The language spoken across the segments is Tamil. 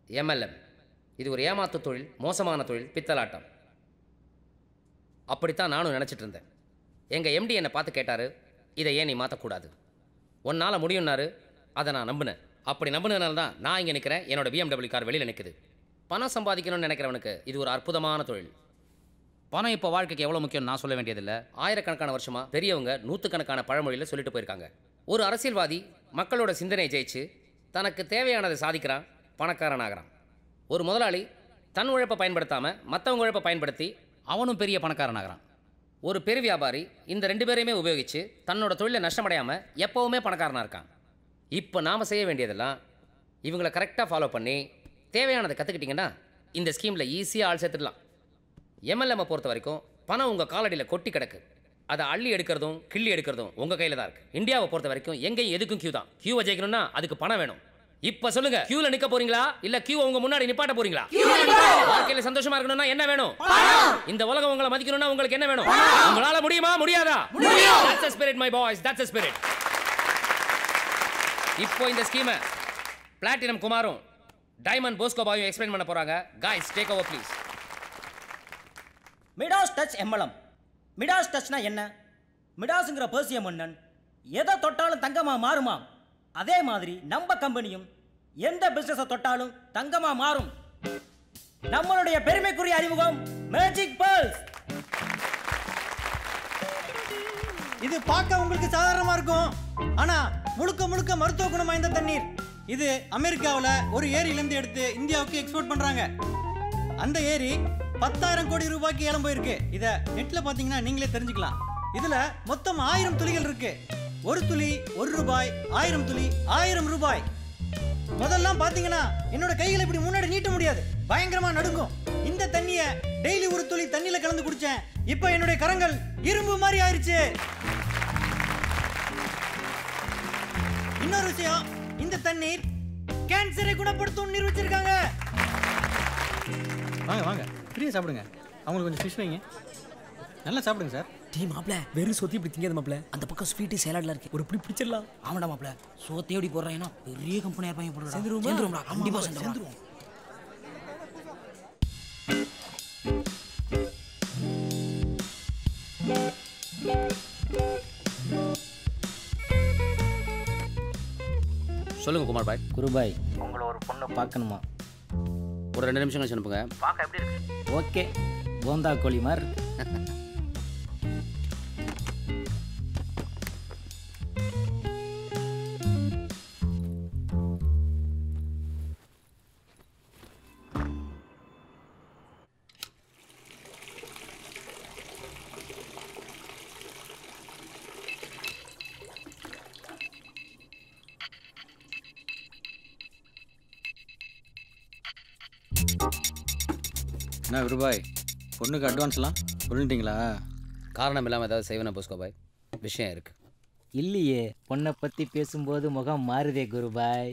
எம்எல்எம் இது ஒரு ஏமாத்து தொழில் மோசமான தொழில் பித்தலாட்டம் அப்படித்தான் நானும் நினச்சிட்டு இருந்தேன் எங்கள் எம்டி என்னை பார்த்து கேட்டார் இதை ஏன் நீ மாற்றக்கூடாது உன்னால் முடியும்னாரு அதை நான் நம்பினேன் அப்படி நம்பினதுனால தான் நான் இங்கே நிற்கிறேன் என்னோட பிஎம்டபிள்யூ கார் வெளியில் நிற்குது பணம் சம்பாதிக்கணும்னு நினைக்கிறவனுக்கு இது ஒரு அற்புதமான தொழில் பணம் இப்போ வாழ்க்கைக்கு எவ்வளோ முக்கியம் நான் சொல்ல வேண்டியதில்லை ஆயிரக்கணக்கான வருஷமாக பெரியவங்க நூற்றுக்கணக்கான பழமொழியில் சொல்லிட்டு போயிருக்காங்க ஒரு அரசியல்வாதி மக்களோட சிந்தனையை ஜெயிச்சு தனக்கு தேவையானதை சாதிக்கிறான் பணக்காரன் ஆகிறான் ஒரு முதலாளி தன் உழைப்பை பயன்படுத்தாமல் மற்றவங்க உழைப்பை பயன்படுத்தி அவனும் பெரிய பணக்காரன் ஆகிறான் ஒரு பெரு வியாபாரி இந்த ரெண்டு பேரையுமே உபயோகித்து தன்னோட தொழிலை நஷ்டமடையாமல் எப்போவுமே பணக்காரனாக இருக்கான் இப்போ நாம் செய்ய வேண்டியதெல்லாம் இவங்களை கரெக்டாக ஃபாலோ பண்ணி தேவையானதை கற்றுக்கிட்டிங்கன்னா இந்த ஸ்கீமில் ஈஸியாக ஆள் சேர்த்துடலாம் எம்எல்எம்மை பொறுத்த வரைக்கும் பணம் உங்கள் காலடியில் கொட்டி கிடக்கு அதை அள்ளி எடுக்கிறதும் கிள்ளி எடுக்கிறதும் உங்கள் கையில் தான் இருக்குது இந்தியாவை பொறுத்த வரைக்கும் எங்கேயும் எதுக்கும் கியூ தான் கியூவை ஜெயிக்கணும்னா அதுக்கு பணம் வேணும் இப்போ சொல்லுங்க கியூல நிக்க போறீங்களா இல்ல கியூ உங்க முன்னாடி நிப்பாட்ட போறீங்களா வாழ்க்கையில சந்தோஷமா இருக்கணும்னா என்ன வேணும் இந்த உலகம் உங்களை மதிக்கணும்னா உங்களுக்கு என்ன வேணும் உங்களால முடியுமா முடியாதா That's a spirit my boys that's a spirit இப்போ இந்த ஸ்கீமை பிளாட்டினம் குமாரும் டைமண்ட் போஸ்கோ பாயும் எக்ஸ்பிளைன் பண்ண போறாங்க guys take over please Midas touch எம்மலம் மிடாஸ் டச்னா என்ன மிடாஸுங்கிற பேர்சிய மன்னன் எதை தொட்டாலும் தங்கமா மாறுமாம் அதே மாதிரி நம்ம கம்பெனியும் எந்த பிசினஸை தொட்டாலும் தங்கமா மாறும் நம்மளுடைய பெருமைக்குரிய அறிமுகம் மேஜிக் பேர்ல்ஸ் இது பார்க்க உங்களுக்கு சாதாரணமா இருக்கும் ஆனா முழுக்க முழுக்க மருத்துவ குணம் வாய்ந்த தண்ணீர் இது அமெரிக்காவுல ஒரு ஏரியிலேருந்து எடுத்து இந்தியாவுக்கு எக்ஸ்போர்ட் பண்றாங்க அந்த ஏரி பத்தாயிரம் கோடி ரூபாய்க்கு ஏலம் போயிருக்கு இத நெட்ல பாத்தீங்கன்னா நீங்களே தெரிஞ்சுக்கலாம் இதுல மொத்தம் ஆயிரம் துளிகள் இருக்கு ஒரு துளி ஒரு ரூபாய் ஆயிரம் துளி ஆயிரம் ரூபாய் முதல்லாம் பாத்தீங்கன்னா என்னோட கைகளை இப்படி முன்னாடி நீட்ட முடியாது பயங்கரமா நடுங்கும் இந்த தண்ணிய டெய்லி ஒரு துளி தண்ணியில கலந்து குடிச்சேன் இப்போ என்னுடைய கரங்கள் இரும்பு மாதிரி ஆயிருச்சு இன்னொரு விஷயம் இந்த தண்ணீர் கேன்சரை குணப்படுத்தும் நிரூபிச்சிருக்காங்க வாங்க வாங்க ஃப்ரீயா சாப்பிடுங்க அவங்களுக்கு கொஞ்சம் ஃபிஷ் வைங்க நல்லா சாப்பிடுங்க சார் டீ மாப்ள வெறும் சொத்தி இப்படி திங்காத மாப்ள அந்த பக்கம் ஸ்வீட்டு சேலட்ல இருக்கு ஒரு இப்படி பிடிச்சிடலாம் ஆமாடா மாப்ள சோத்தையும் இப்படி போடுறாங்கன்னா பெரிய கம்பெனியா இருப்பாங்க போடுறா சேர்ந்துருவோமா? சேர்ந்துருவோம்டா கண்டிப்பா ஆமா, சேர்ந்துருவோம் சொல்லுங்க குமார் பாய் குருபாய் உங்களை ஒரு பொண்ணை பார்க்கணுமா ஒரு ரெண்டு நிமிஷம் கழிச்சு அனுப்புங்க ஓகே போந்தா கோழி மாதிரி என்ன ரூபாய் பொண்ணுக்கு அட்வான்ஸ்லாம் சொல்லிட்டீங்களா காரணம் இல்லாமல் ஏதாவது செய்வேனா போஸ்கோ பாய் விஷயம் இருக்கு இல்லையே பொண்ணை பத்தி பேசும்போது முகம் மாறுதே குருபாய்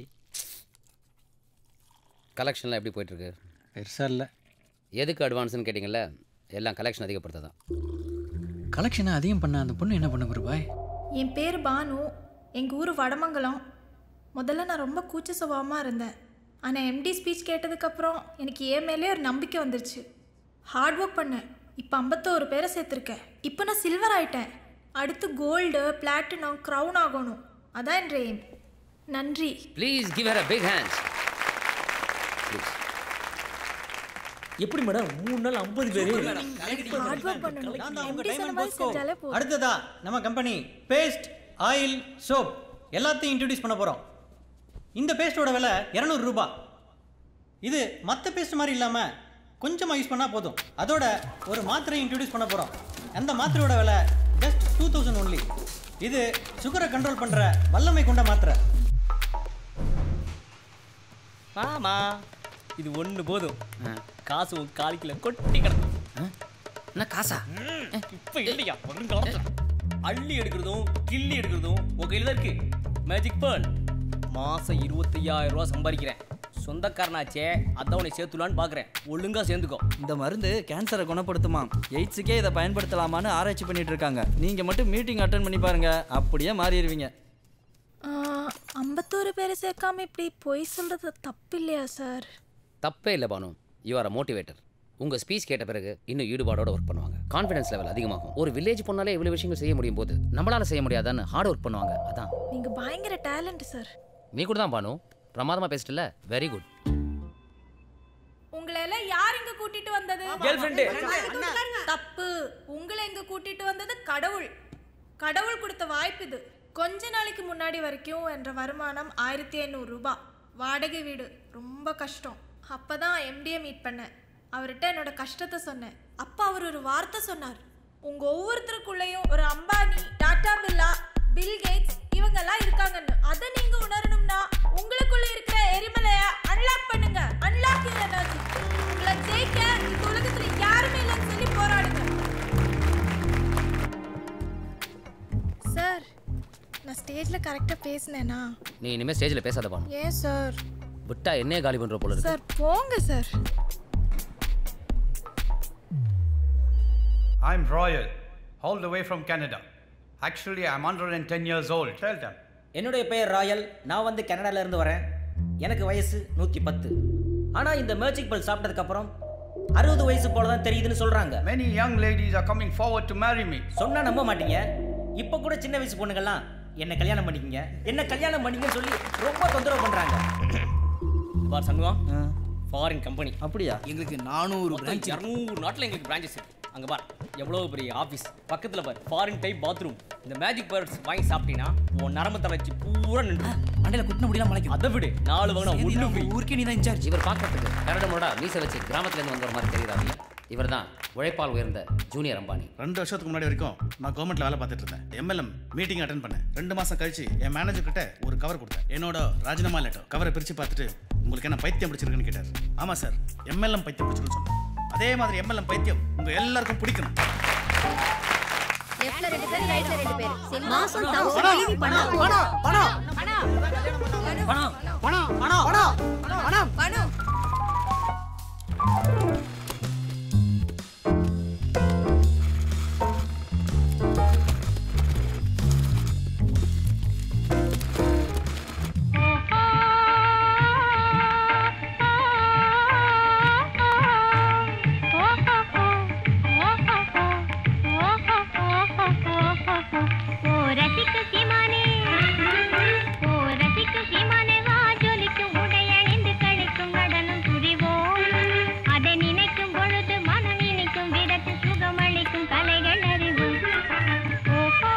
கலெக்ஷன்லாம் எப்படி போயிட்டு இருக்கு பெருசாக இல்லை எதுக்கு அட்வான்ஸ்னு கேட்டிங்கல்ல எல்லாம் கலெக்ஷன் அதிகப்படுத்த தான் கலெக்ஷனை அதிகம் பண்ண அந்த பொண்ணு என்ன பண்ண ரூபாய் என் பேர் பானு எங்கள் ஊர் வடமங்கலம் முதல்ல நான் ரொம்ப கூச்ச சுபாவமாக இருந்தேன் ஆனால் எம்டி ஸ்பீச் கேட்டதுக்கப்புறம் எனக்கு என் மேலே ஒரு நம்பிக்கை வந்துருச்சு ஹார்ட் ஒர்க் பண்ணேன் இப்போ ஐம்பத்தோரு பேரை சேர்த்துருக்கேன் இப்போ நான் சில்வர் ஆயிட்டேன் அடுத்து கோல்டு பிளாட்டினம் க்ரௌன் ஆகணும் அதான் என் எய்ம் நன்றி please give her a big hand எப்படி மேடம் மூணு நாள் ஐம்பது பேர் ஹார்ட் ஒர்க் பண்ணணும் எம்டி சொன்ன மாதிரி செஞ்சாலே போதும் அடுத்ததா நம்ம கம்பெனி பேஸ்ட் ஆயில் சோப் எல்லாத்தையும் இன்ட்ரடியூஸ் பண்ண போகிறோம் இந்த பேஸ்ட்டோட விலை இரநூறு ரூபாய் இது மற்ற பேஸ்ட் மாதிரி இல்லாமல் கொஞ்சமாக யூஸ் பண்ணால் போதும் அதோட ஒரு மாத்திரை இன்ட்ரடியூஸ் பண்ண போகிறோம் அந்த மாத்திரையோட விலை ஜஸ்ட் டூ தௌசண்ட் ஒன்லி இது சுகரை கண்ட்ரோல் பண்ணுற வல்லமை கொண்ட மாத்திரை ஆமா இது ஒண்ணு போதும் காசு உன் காலிக்குள்ள கொட்டி கிடக்கும் என்ன காசா இப்ப இல்லையா வருங்காலத்துல அள்ளி எடுக்கிறதும் கிள்ளி எடுக்கிறதும் உன் கையில தான் இருக்கு மேஜிக் பேர்ல் மாசம் இருபத்தையாயிரம் ரூபா சம்பாதிக்கிறேன் சொந்தக்காரனாச்சே அதான் உன்னை சேர்த்துலான்னு பார்க்குறேன் ஒழுங்கா சேர்ந்துக்கோ இந்த மருந்து கேன்சரை குணப்படுத்துமா எய்ட்ஸுக்கே இதை பயன்படுத்தலாமான்னு ஆராய்ச்சி பண்ணிட்டு இருக்காங்க நீங்க மட்டும் மீட்டிங் அட்டன் பண்ணி பாருங்க அப்படியே மாறிடுவீங்க ஐம்பத்தோரு பேரை சேர்க்காம இப்படி பொய் சொல்கிறது தப்பு இல்லையா சார் தப்பே இல்லை Banu you are a motivator உங்கள் ஸ்பீச் கேட்ட பிறகு இன்னும் ஈடுபாடோட ஒர்க் பண்ணுவாங்க கான்ஃபிடன்ஸ் லெவல் அதிகமாகும் ஒரு வில்லேஜ் பொண்ணாலே இவ்வளோ விஷயங்கள் செய்ய முடியும் போது நம்மளால செய்ய முடியாதான்னு ஹார்ட் ஒர்க் பண்ணுவாங்க அதான் நீங்க பயங்கர டேலண்ட் சார் நீ கூட தான் பானு பிரமாதமாக பேசிட்டல வெரி குட் உங்களை எல்லாம் யார் இங்க கூட்டிட்டு வந்தது கேர்ள் ஃப்ரெண்டு தப்பு உங்களை இங்க கூட்டிட்டு வந்தது கடவுள் கடவுள் கொடுத்த வாய்ப்பு இது கொஞ்ச நாளைக்கு முன்னாடி வரைக்கும் என்ற வருமானம் ஆயிரத்தி ஐநூறு ரூபாய் வாடகை வீடு ரொம்ப கஷ்டம் அப்பதான் எம்டியை மீட் பண்ணேன் அவர்கிட்ட என்னோட கஷ்டத்தை சொன்னேன் அப்ப அவர் ஒரு வார்த்தை சொன்னார் உங்க ஒவ்வொருத்தருக்குள்ளேயும் ஒரு அம்பானி டாடா பில்லா பில் கேட்ஸ் இவங்கெல்லாம் இருக்காங்கன்னு அதை நீங்க உணரணும்னா உங்களுக்குள்ள இருக்கிற எரிமலைய அன்லாக் பண்ணுங்க அன்லாக் யுவர் எனர்ஜி உங்களை ஜெயிக்க இந்த உலகத்துல யாருமே இல்லைன்னு சொல்லி போராடுங்க சார் நான் ஸ்டேஜ்ல கரெக்டா பேசினேனா நீ இனிமேல் ஸ்டேஜில் பேசாத பானு ஏன் சார் விட்டா என்னையே காலி பண்ணுற போல இருக்கு சார் போங்க sir I'm Royal, all the way from Canada. Actually, I'm 110 years old. Tell them. என்னுடைய பெயர் ராயல் நான் வந்து கனடால இருந்து வரேன் எனக்கு வயசு நூற்றி பத்து ஆனால் இந்த மேஜிக் பல் சாப்பிட்டதுக்கப்புறம் அறுபது வயசு போல தான் தெரியுதுன்னு சொல்கிறாங்க Many young ladies are coming forward to marry me. சொன்னா நம்ப மாட்டீங்க இப்போ கூட சின்ன வயசு பொண்ணுங்கள்லாம் என்ன கல்யாணம் பண்ணிக்கங்க என்ன கல்யாணம் பண்ணிக்கன்னு சொல்லி ரொம்ப தொந்தரவு பண்ணுறாங்க பார் சண்முகம் ஃபாரின் கம்பெனி அப்படியா எங்களுக்கு நானூறு மொத்தம் இரநூறு நாட்டில் எங்களுக்கு பிரான்ச்சஸ் இருக்கு அங்கே பார் எவ்வளோ பெரிய ஆஃபீஸ் பக்கத்தில் பார் ஃபாரின் டைப் பாத்ரூம் இந்த மேஜிக் பேர்ட்ஸ் வாங்கி சாப்பிட்டீங்கன்னா உன் நரம்பு தளர்ச்சி பூரா நின்று மண்டையில குட்டின முடியலாம் முளைக்கும் அதை விடு நாலு வாங்கினா ஒன்று ஃப்ரீ ஊருக்கே நீ தான் இன்சார்ஜ் இவர் பார்க்கறதுக்கு கரடமோட மீசை வச்சு கிராமத்துலேருந்து வந்த மாதிரி தெரியுறாங்க இவர் தான் உழைப்பால் உயர்ந்த ஜூனியர் அம்பானி ரெண்டு வருஷத்துக்கு முன்னாடி வரைக்கும் நான் கவர்மெண்ட்ல வேலை பார்த்துட்டு இருந்தேன் எம்எல்எம் மீட்டிங் அட்டன் பண்ணேன் ரெண்டு மாசம் கழிச்சு என் மேனேஜர் கிட்ட ஒரு கவர் கொடுத்தேன் என்னோட ராஜினாமா லெட்டர் கவரை பிரிச்சு பார்த்துட்டு உங்களுக்கு என்ன பைத்தியம் பிடிச்சிருக்குன்னு கேட்டார் ஆமா சார் எம்எல்எம் பைத்தியம் பிடிச்சிருக்குன்னு சொன்னேன் அதே மாதிரி எம்எல்எம் பைத்தியம் உங்க எல்லாருக்கும் பிடிக்கணும் லெஃப்ட்ல ரெண்டு பேர் ரைட்ல ரெண்டு பேர் மாசம் தௌசண்ட் பணம் பணம் பணம் பணம் பணம் பணம் பணம் பணம் ஓ ரசிக்க சீமானே ஓ ரசிக்க சீமானே வா ஜொலிக்கும் உடை அணிந்து கழிக்கும் நடனம் புரிவோம் அதை நினைக்கும் பொழுது மனம் இனிக்கும் விடத்து சுகமளிக்கும் கலைகள் அறிவோம் ஓஹோ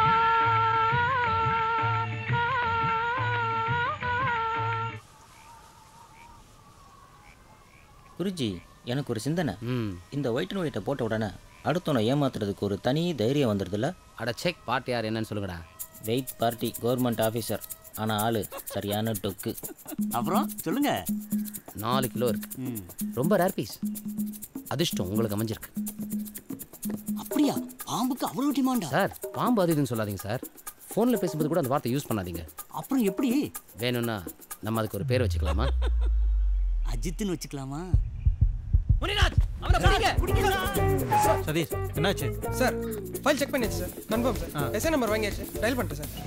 குருஜி எனக்கு ஒரு சிந்தனை ம் இந்த ஒயிட் அண்ட் ஒயிட்டை போட்ட உடனே அடுத்தவனை ஏமாத்துறதுக்கு ஒரு தனி தைரியம் வந்துடுதுல்ல அட செக் பாட்டு யார் என்னன்னு சொல்லுங்கடா வெயிட் பார்ட்டி கவர்மெண்ட் ஆஃபீஸர் ஆனால் ஆளு சரியான டொக்கு அப்புறம் சொல்லுங்க நாலு கிலோ இருக்கு ரொம்ப ரேர் பீஸ் அதிர்ஷ்டம் உங்களுக்கு அமைஞ்சிருக்கு அப்படியா பாம்புக்கு அவ்வளவு டிமாண்டா சார் பாம்பு அது இதுன்னு சொல்லாதீங்க சார் ஃபோனில் பேசும்போது கூட அந்த வார்த்தை யூஸ் பண்ணாதீங்க அப்புறம் எப்படி வேணும்னா நம்ம அதுக்கு ஒரு பேர் வச்சுக்கலாமா அஜித்னு வச்சுக்கலாமா சதீஷ் என்னாச்சு சார் ஃபைல் செக் பண்ணியாச்சு sir confirm sir SI number வாங்கியாச்சு டயல் பண்ணிட்டேன் சார்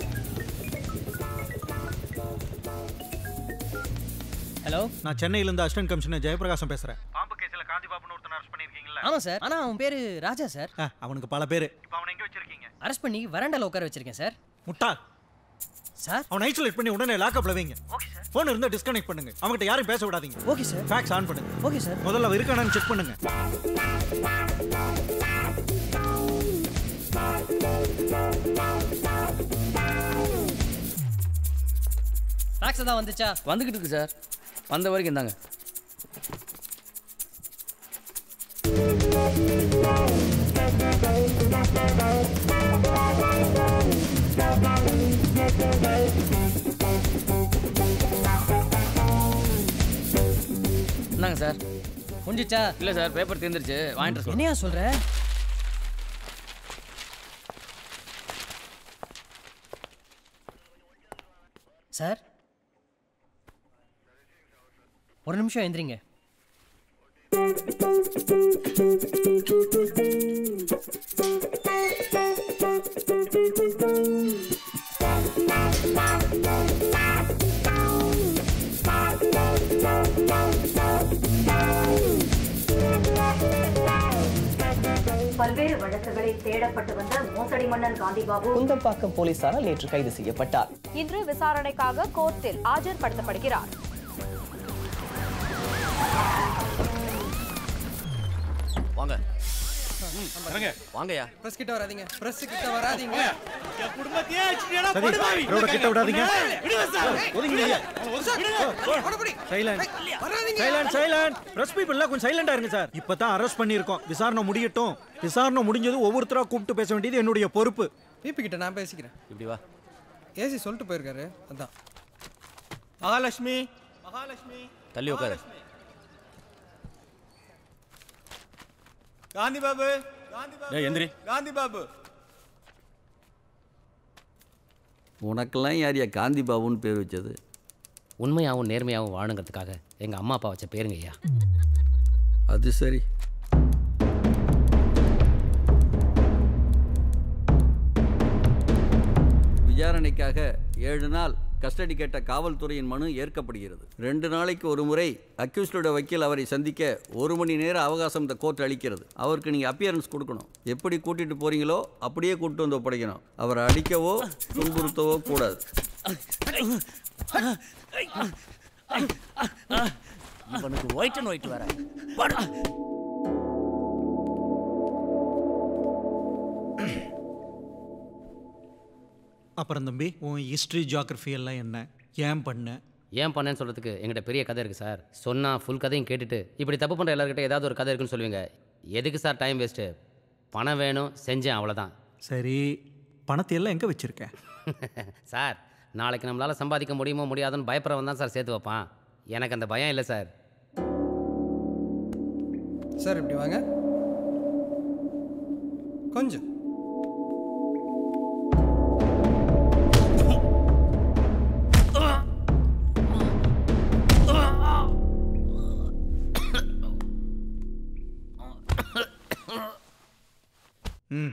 ஹலோ நான் சென்னையிலேருந்து அசிஸ்டன்ட் கமிஷனர் ஜெயபிரகாசம் பேசுகிறேன் பாம்பு கேஸ்ல காந்தி பாபுன்னு ஒருத்தனை அரெஸ்ட் பண்ணிருக்கீங்களா ஆமாம் சார் ஆனால் அவன் பேர் ராஜா சார் அவனுக்கு பல பேர் இப்போ அவனை எங்க வச்சிருக்கீங்க அரெஸ்ட் பண்ணி வராண்டால உட்கார வச்சிருக்கேன் சார் முட்டா சார் அவனை ஐசோலேட் பண்ணி உடனே லாக்அப்ல வைங்க ஃபோன் இருந்தா டிஸ்கனெக்ட் பண்ணுங்க அவங்ககிட்ட யாரும் பேச விடாதீங்க ஓகே சார் ஃபேக்ஸ் ஆன் பண்ணுங்க ஓகே சார் முதல்ல அவ இருக்கானான்னு செக் பண்ணுங்க ஃபேக்ஸ் தான் வந்துச்சா வந்துகிட்டு இருக்கு சார் வந்த வரைக்கும் தாங்க என்னங்க சார் முடிஞ்சிச்சா இல்லை சார் பேப்பர் தீர்ந்துருச்சு வாங்கிட்டு சொல்லுங்க என்னையா சொல்ற சார் ஒரு நிமிஷம் எந்திரிங்க Thank you. பல்வேறு வழக்குகளில் தேடப்பட்டு வந்த மோசடி மன்னன் காந்திபாபு குந்தம்பாக்கம் போலீசாரால் நேற்று கைது செய்யப்பட்டார் இன்று விசாரணைக்காக கோர்ட்டில் ஆஜர்படுத்தப்படுகிறார் வாங்க வாங்கயா பிரஸ் கிட்ட வராதீங்க பிரஸ் கிட்ட வராதீங்க குடும்பத்தையே அடிச்சிட்டியாடா, சதீஷ், படுபாவி. ரோட கிட்ட விடாதீங்க. விடுங்க சார். ஒதுங்கி நில்லுங்க. சைலண்ட் சைலண்ட் சைலண்ட் பிரஸ் பீப்புள்லாம் கொஞ்சம் சைலண்டா இருங்க சார் இப்பதான் அரெஸ்ட் பண்ணியிருக்கோம் விசாரணை முடியட்டும் விசாரணை முடிஞ்சது ஒவ்வொருத்தரா கூப்பிட்டு பேச வேண்டியது என்னுடைய பொறுப்பு பிபி கிட்ட நான் பேசிக்கிறேன் இப்படி வா ஏசி சொல்லிட்டு போயிருக்காரு அதான் மகாலட்சுமி மகாலட்சுமி தள்ளி உட்காரு காந்தி பாபு காந்தி பாபு டேய், எந்திரி. காந்தி பாபு உனக்கெல்லாம் யாரியா காந்தி பாபுன்னு பேர் வச்சது உண்மையாகவும் நேர்மையாகவும் வாழுங்கிறதுக்காக எங்கள் அம்மா அப்பா வச்ச பேருங்க ஐயா அது சரி விசாரணைக்காக ஏழு நாள் கஸ்டடி கேட்ட காவல்துறையின் மனு ஏற்கப்படுகிறது ரெண்டு நாளைக்கு ஒரு முறை அக்யூஸ்டோட வக்கீல் அவரை சந்திக்க ஒரு மணி நேர அவகாசம் இந்த கோர்ட் அளிக்கிறது அவருக்கு நீங்கள் அப்பியரன்ஸ் கொடுக்கணும் எப்படி கூட்டிட்டு போறீங்களோ அப்படியே கூட்டிட்டு வந்து ஒப்படைக்கணும் அவரை அடிக்கவோ துன்புறுத்தவோ கூடாது இவனுக்கு ஒயிட் அண்ட் ஒயிட் வேற அப்புறம் தம்பி உன் ஹிஸ்ட்ரி ஜியாகிரஃபி எல்லாம் என்ன ஏன் பண்ண ஏன் பண்ணேன்னு சொல்கிறதுக்கு எங்கிட்ட பெரிய கதை இருக்குது சார் சொன்னால் ஃபுல் கதையும் கேட்டுட்டு இப்படி தப்பு பண்ணுற எல்லாருக்கிட்ட ஏதாவது ஒரு கதை இருக்குன்னு சொல்லுவீங்க எதுக்கு சார் டைம் வேஸ்ட்டு பணம் வேணும் செஞ்சேன் அவ்வளோதான் சரி பணத்தை எல்லாம் எங்கே வச்சிருக்க சார் நாளைக்கு நம்மளால் சம்பாதிக்க முடியுமோ முடியாதுன்னு பயப்படுறவன் தான் சார் சேர்த்து வைப்பான் எனக்கு அந்த பயம் இல்லை சார் சார் இப்படி வாங்க கொஞ்சம் ம்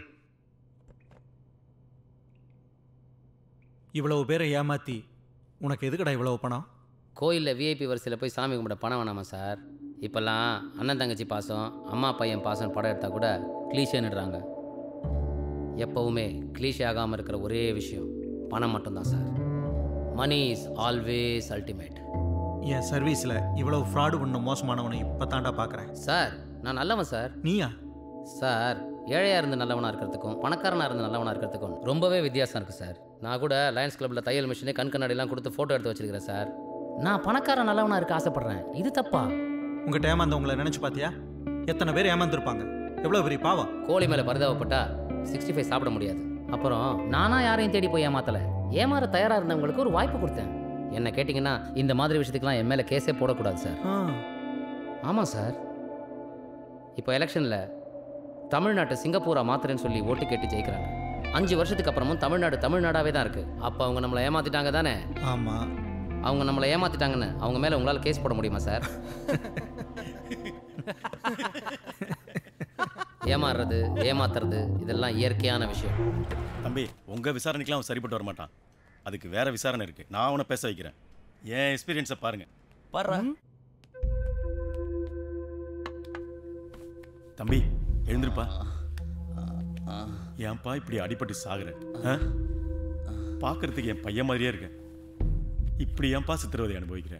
இவ்வளவு பேரை ஏமாத்தி உனக்கு எதுக்குடா இவ்வளவு பணம் கோயிலில் விஐபி வரிசையில் போய் சாமி கும்பிட பணம் வேணாமா சார் இப்போல்லாம் அண்ணன் தங்கச்சி பாசம் அம்மா பையன் பாசம் படம் எடுத்தால் கூட கிளீஷேன்னுடுறாங்க எப்போவுமே கிளீஷே ஆகாமல் இருக்கிற ஒரே விஷயம் பணம் மட்டும்தான் sir money is always ultimate என் சர்வீஸில் இவ்வளவு ஃப்ராடு பண்ண மோசமானவனை இப்போ தாண்டா பார்க்குறேன் சார் நான் நல்லவன் சார் நீயா சார் ஏழையாக இருந்து நல்லவனாக இருக்கிறதுக்கும் பணக்காரனாக இருந்து நல்லவனாக இருக்கிறதுக்கும் ரொம்பவே வித்தியாசம் இருக்குது சார் நான் கூட லயன்ஸ் கிளப்பில் தையல் மிஷினு கண் கண்ணாடிலாம் கொடுத்து ஃபோட்டோ எடுத்து வச்சிருக்கிறேன் சார் நான் பணக்காரன் நல்லவனாக இருக்க ஆசைப்பட்றேன் இது தப்பா உங்கள்கிட்ட ஏமாந்தவங்களை நினச்சி பார்த்தியா எத்தனை பேர் ஏமாந்துருப்பாங்க எவ்வளோ பெரிய பாவம் கோழி மேலே பரிதாபப்பட்டா சிக்ஸ்டி ஃபைவ் சாப்பிட முடியாது அப்புறம் நானா யாரையும் தேடி போய் ஏமாத்தல ஏமாற தயாராக இருந்தவங்களுக்கு ஒரு வாய்ப்பு கொடுத்தேன் என்ன கேட்டிங்கன்னா இந்த மாதிரி விஷயத்துக்குலாம் என் மேலே கேஸே போடக்கூடாது சார் ஆமாம் சார் இப்போ எலெக்ஷனில் தமிழ்நாட்டை சிங்கப்பூரா மாத்துறேன்னு சொல்லி ஓட்டு கேட்டு ஜெயிக்கிறாங்க அஞ்சு வருஷத்துக்கு அப்புறமும் தமிழ்நாடு தமிழ்நாடாவே தான் இருக்கு அப்போ அவங்க நம்மளை ஏமாத்திட்டாங்க தானே ஆமாம் அவங்க நம்மளை ஏமாத்திட்டாங்கன்னு அவங்க மேலே உங்களால் கேஸ் போட முடியுமா சார் ஏமாறுறது ஏமாத்துறது இதெல்லாம் இயற்கையான விஷயம் தம்பி உங்க விசாரணைக்கெல்லாம் அவன் சரிப்பட்டு வர மாட்டான் அதுக்கு வேற விசாரணை இருக்கு நான் அவனை பேச வைக்கிறேன் என் எக்ஸ்பீரியன்ஸை பாருங்க பாரு தம்பி எழுந்திருப்பா ஏன்பா இப்படி அடிபட்டு சாகுற ஆ? பார்க்கறதுக்கு என் பையன் மாதிரியே இருக்கேன் இப்படி ஏன்பா சித்திரவதை அனுபவிக்கிறேன்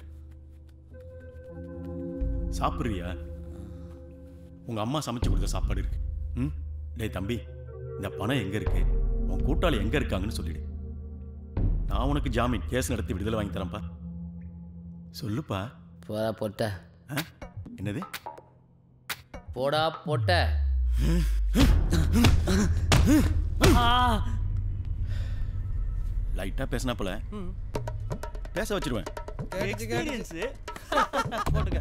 சாப்பிட்றியா உங்க அம்மா சமைச்சு கொடுத்த சாப்பாடு இருக்கு ம் டேய் தம்பி இந்த பணம் எங்க இருக்கு உன் கூட்டாளி எங்க இருக்காங்கன்னு சொல்லிடு நான் உனக்கு ஜாமீன் கேஸ் நடத்தி விடுதலை வாங்கி தரேன்ப்பா சொல்லுப்பா போடா பொட்ட என்னது போடா பொட்ட லைட்டா பேசினா போல பேச வச்சிருவேன் எக்ஸ்பீரியன்ஸ் போட்டுக்க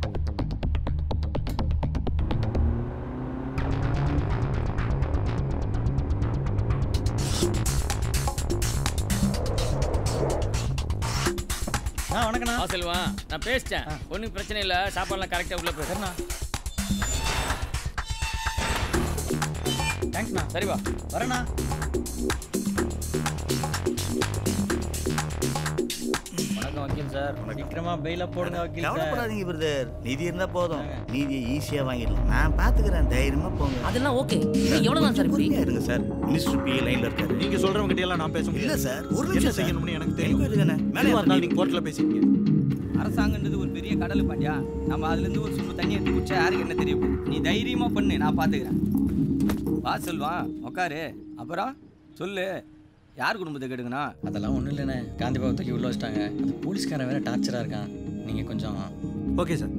ஆ வணக்கண்ணா ஆ செல்வா நான் பேசிட்டேன் ஒன்றும் பிரச்சனை இல்லை சாப்பாடுலாம் கரெக்டாக உள்ள போய் சரிண்ணா தேங்க்ஸ்ண்ணா சரி வா வரேண்ணா வணக்கம் வக்கீல் சார் சீக்கிரமா பெயில போடுங்க வக்கீல் சார் கவலைப்படாதீங்க பிரதர் நிதி இருந்தா போதும் நீதியை ஈஸியா வாங்கிடலாம் நான் பாத்துக்கிறேன் தைரியமா போங்க அதெல்லாம் ஓகே எவ்வளவு நாள் சார் இப்படி பொறுமையா இருங்க சார் மினிஸ்டர் பி லைன்ல இருக்காரு நீங்க சொல்றவங்க கிட்ட எல்லாம் நான் பேச முடியாது இல்ல சார் ஒரு என்ன நிமிஷம் செய்யணும்னு எனக்கு தெரியும் எனக்கு இருக்குண்ணே. மேலே எதுவா இருந்தாலும் ஏறுங்க. நீங்க கோர்ட்ல பேசிக்கீங்க அரசாங்கன்றது ஒரு பெரிய கடல் பாண்டியா நம்ம அதுலேருந்து ஒரு சொம்பு தண்ணி எடுத்து குடிச்சா யாருக்கு என்ன தெரிய போகுது நீ தைரியமா பண்ணு நான் பார்த்துக்கிறேன் வா செல்வான் உக்காரு அப்புறம் சொல்லு யார் குடும்பத்தை கெடுங்கண்ணா அதெல்லாம் ஒன்றும் இல்லைண்ணே காந்தி பாபு தூக்கி உள்ள வச்சிட்டாங்க அந்த போலீஸ்காரன் வேற டார்ச்சராக இருக்கான் நீங்கள் கொஞ்சம் ஓகே சார்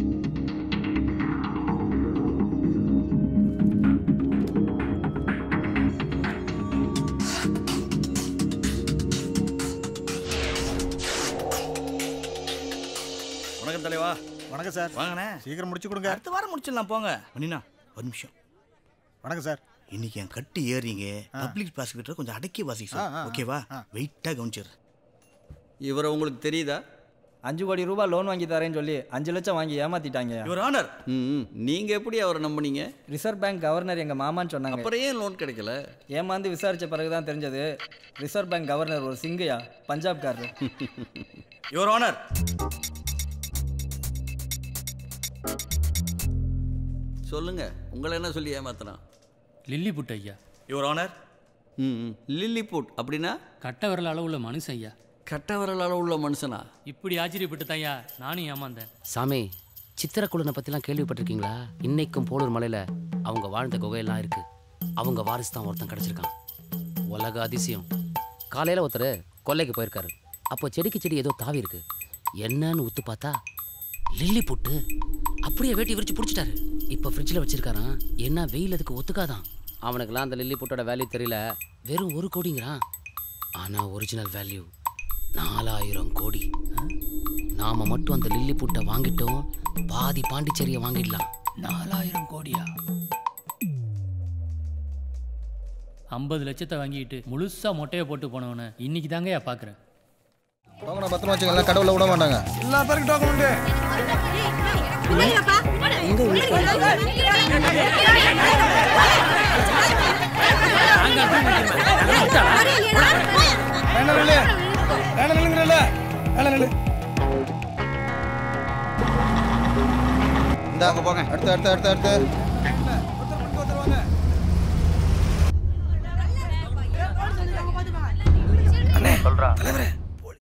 வணக்கம் தலைவா வணக்கம் சார் வாங்கண்ணே சீக்கிரம் முடிச்சு கொடுங்க அடுத்த வாரம் முடிச்சிடலாம் போங்க மணினா ஒரு நிமிஷம் வணக்கம் சார் இன்னைக்கு என் கட்டு ஏறிங்க பப்ளிக் ப்ராசிக்யூட்டர் கொஞ்சம் அடக்கி வாசிக்க ஆ, ஆ, ஆ. ஓகேவா வெயிட்டாக கவனிச்சிரு இவரை உங்களுக்கு தெரியுதா அஞ்சு கோடி ரூபாய் லோன் வாங்கி தரேன்னு சொல்லி அஞ்சு லட்சம் வாங்கி ஏமாத்திட்டாங்க யுவர் ஆனர் ம் நீங்கள் எப்படி அவரை நம்புனீங்க ரிசர்வ் பேங்க் கவர்னர் எங்கள் மாமான்னு சொன்னாங்க அப்புறம் ஏன் லோன் கிடைக்கல ஏமாந்து விசாரிச்ச பிறகு தான் தெரிஞ்சது ரிசர்வ் பேங்க் கவர்னர் ஒரு சிங்கையா பஞ்சாப்காரர் யுவர் ஆனர் சொல்லுங்க உங்களை என்ன சொல்லி ஏமாத்தினான் லில்லி புட் ஐயா யுவர் ஆனர் ம் ம். லில்லி புட் அப்படின்னா கட்ட விரல் அளவுள்ள மனுஷன் ஐயா கட்ட விரல் அளவுள்ள மனுஷனா இப்படி ஆச்சரியப்பட்டு ஐயா நானும் ஏமாந்தேன் சாமி சித்திரக்குள்ளனை பற்றிலாம் கேள்விப்பட்டிருக்கீங்களா இன்னைக்கும் போலூர் மலையில் அவங்க வாழ்ந்த குகையெல்லாம் இருக்கு அவங்க வாரிசு தான் ஒருத்தன் கிடச்சிருக்கான் உலக அதிசயம் காலையில் ஒருத்தர் கொல்லைக்கு போயிருக்காரு அப்போ செடிக்கு செடி ஏதோ தாவி இருக்கு என்னன்னு உத்து பார்த்தா லில்லி புட்டு அப்படியே வேட்டி விரிச்சு பிடிச்சிட்டாரு இப்போ ஃப்ரிட்ஜில் வச்சிருக்காராம் என்ன வெயில் அதுக்கு ஒத்துக்காதான் அவனுக்கெல்லாம் அந்த லில்லி புட்டோட வேல்யூ தெரியல வெறும் ஒரு கோடிங்கிறான் ஆனால் ஒரிஜினல் வேல்யூ நாலாயிரம் கோடி நாம மட்டும் அந்த லில்லி புட்டை வாங்கிட்டோம் பாதி பாண்டிச்சேரியை வாங்கிடலாம் நாலாயிரம் கோடியா ஐம்பது லட்சத்தை வாங்கிட்டு முழுசா மொட்டையை போட்டு போனவன இன்னைக்கு தாங்கய்யா பார்க்குறேன் டோக்கனை பத்திரமா வச்சுங்க எல்லாம் கடவுள விட மாட்டாங்க எல்லா பேருக்கும் டோக்கன் உண்டு வேணா நில்லு வேணா நில்லுங்கிறல்ல வேணா நில்லு இந்தாங்க போங்க அடுத்து அடுத்து அடுத்து அடுத்து அண்ணே சொல்றா தலைவரே